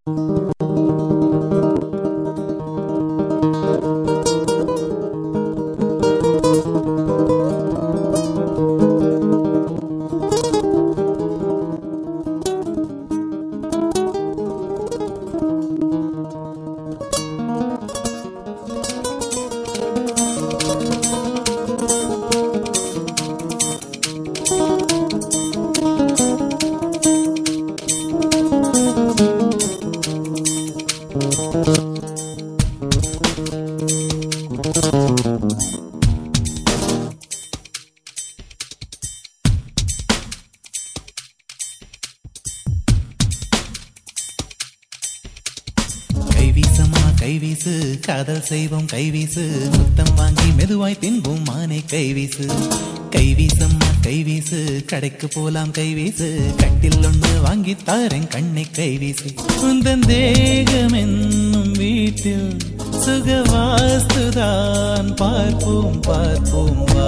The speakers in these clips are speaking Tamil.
கைவீசமா கைவீசு காதல் செய்வோம் கைவீசு முத்தம் வாங்கி மெதுவாய் தின்போம் மானை கைவீசு கைவீசம்மா கைவீசு கடைக்கு போலாம் கைவீசு கட்டில் ஒண்ணு வாங்கி தாரேன் கண்ணை கைவீசு உந்தன் தேகம் என்னும் வீட்டில் சுகவாஸ்துதான் பார்ப்போம் பார்ப்போம் வா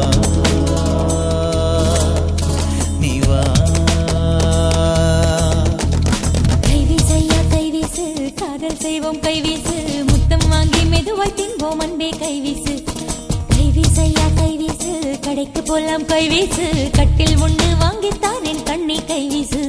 நீ வா கைவீசையா கைவீசு காதல் செய்வோம் கைவீசு முத்தம் வாங்கி மெதுவாய் தின்போம் அன்பே கைவீசு கைவீசையா கைவீசு கடைக்கு போலாம் கைவீசு கட்டில் ஒண்ணு வாங்கி தாரேன் கண்ணி கைவீசு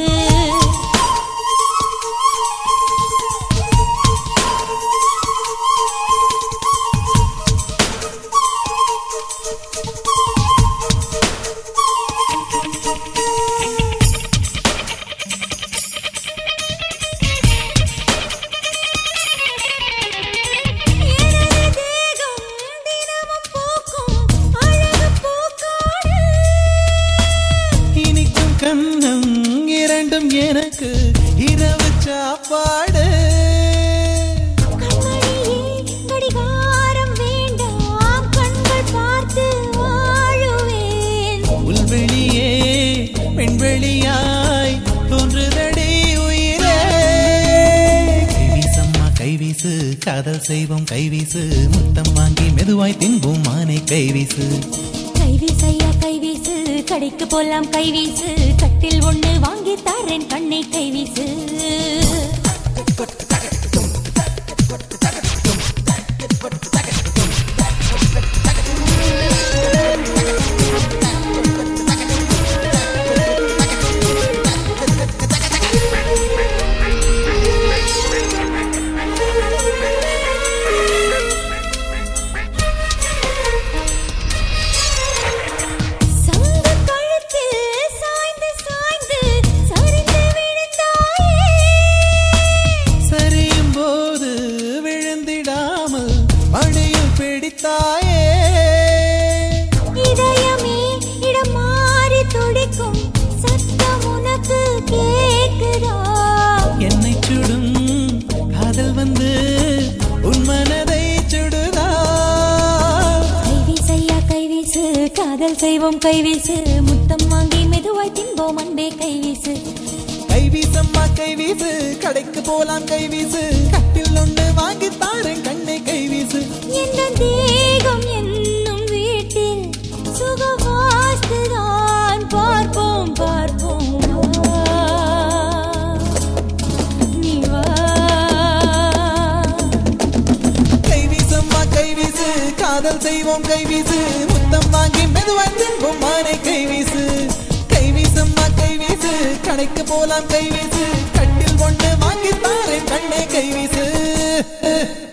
எனது தேகம் தினமும் பூக்கும் அழகு பூக்காடு. இனிக்கும் கண்ணம் இரண்டும் எனக்கு இரவு சாப்பாடு கண்மணியே, கடிகாரம் வேண்டாம் கண்கள் பார்த்து வாழுவேன் புல்வெளியே பெண்வெளியாய் தோன்றுதடி உயிரே கைவீசம்மா கைவீசு காதல் செய்வோம் கைவீசு முத்தம் வாங்கி மெதுவாய் தின்போம் மானை கைவீசு கைவீசையா கைவீசு கடைக்கு போலாம் கைவீசு கட்டில் ஒண்ணு வாங்கி தாரேன் கண்ணை கைவீசு சங்கு கழுத்தில் சாய்ந்து சாய்ந்து சரிந்து விழுந்தாயே சரியும் போது விழுந்திடாமல் மடியில் பிடித்தாயே இதயமே இடம் மாறி துடிக்கும் சத்தம் உனக்கு கேக்குதா என்னை சுடும் காதல் வந்து உன் மனதை சுடுதா கைவீசையா கைவீசு காதல் செய்வோம் கைவீசு முத்தம் வாங்கி மெதுவாய் தின்போம் அன்பே கைவீசு கைவீசம்மா கைவீசு கடைக்கு போலாம் கைவீசு கட்டில் ஒண்ணு வாங்கி தாரேன் கண்ணை கைவீசு எந்த தேகம் என்னும் வீட்டில் சுகவாஸ்துதான் பார்ப்போம் பார்ப்போம் வா. நீ வா கைவீசம்மா கைவீசு காதல் செய்வோம் கைவீசு முத்தம் வாங்கி மெதுவாய் தின்போம் மானை கைவீசு கைவீசம்மா கைவீசு கடைக்கு போலாம் கைவீசு கட்டில் ஒண்ணு வாங்கி தாரேன் கண்ணை கைவீசு